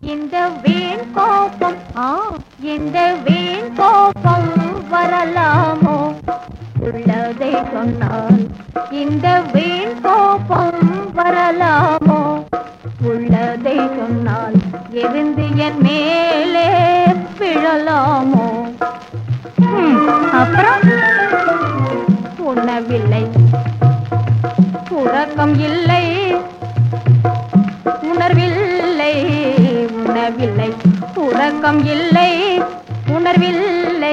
இந்த வீண் கோபம் ஆ இந்த வீண் கோபம் வரலாமோ உள்ளதை சொன்னால் இந்த வீண் கோபம் வரலாமோ உள்ளதை சொன்னால் எரிந்து என் மேலே விழலாமோ ம், அப்புறம் உணவில்லை உறக்கம் இல்லை உணர்வில்லை உணவில்லை உறக்கம் இல்லை உணர்வில்லை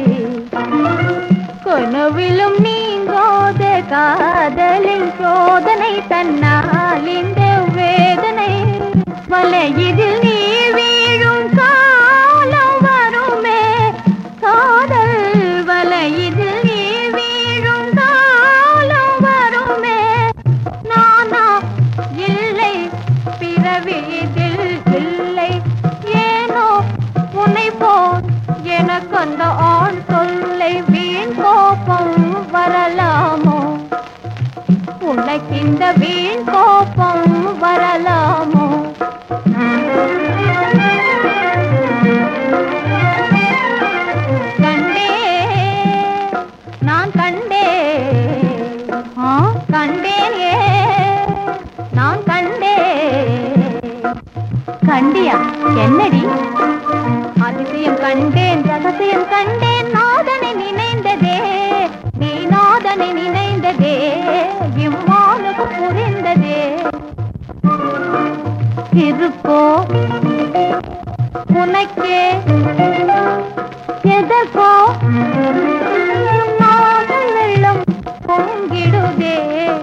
கனவிலும் நீங்காத காதலின் சோதனை தன்னால் இந்த வேதனை வலையிதில் நீ வீழும் காலம் வருமே காதல் வலையிதில் நீ வீழும் காலம் வருமே நானா இல்லை பிறவி இதில் இல்லை ஏனோ உன்னை போல் எனக்கு அந்த ஆண் சொல்லை வீண் கோபம் வரலாமோ உனக்கு இந்த வீண் கோபம் வரலாமோ கண்டே நான் கண்டே ஆ கண்டேன் ஏ நான் கண்டே கண்டியா என்னடி அதிசயம் கண்டேன் ரகசியம் கண்டேன் நாதனை நினைந்ததே நீ நாதனை நினைந்ததே இம்மானுக்கு புரிந்ததே இருக்கோ உனக்கே எதற்கோ நாதல் வெள்ளம் பொங்கிடுதே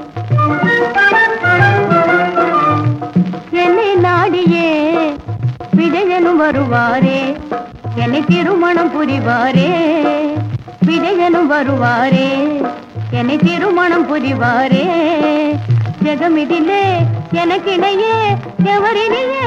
என்னை நாடியே விஜயனும் வருவாரே என்னை திருமணம் புரிவாரே விஜயனும் வருவாரே என்னை திருமணம் புரிவாரே ஜெகமிதிலே எனக்கிடையே எவரினியே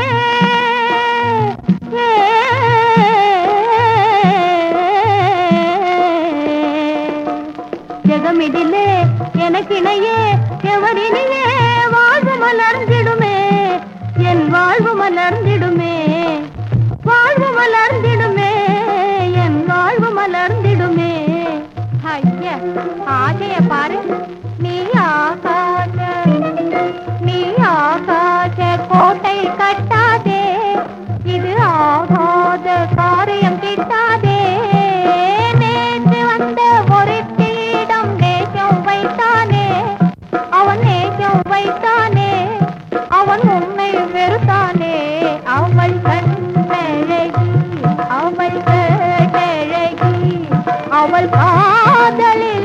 ஜெகமிதிலே எனக்கிணையே எவரினியே வாழ்வு மலர்ந்திடுமே என் வாழ்வு மலர்ந்திடுமே வாழ்வு மலர்ந்திடுமே என் வாழ்வு மலர்ந்திடுமே ஐயா ஆசைய பாரு நீ ஆகாத நீ ஆகாத கோட்டை கட்டாதே இது ஆகாத காரியம் கிட்டாதே நேற்று வந்த ஒரு தீடம் நேசம் வைத்தானே அவன் நேசம் வைத்தானே அவன் உன்னை வெறுத்தானே அவள் கண்ணழகி அவள் கேட்டழகி அவள் காதலில்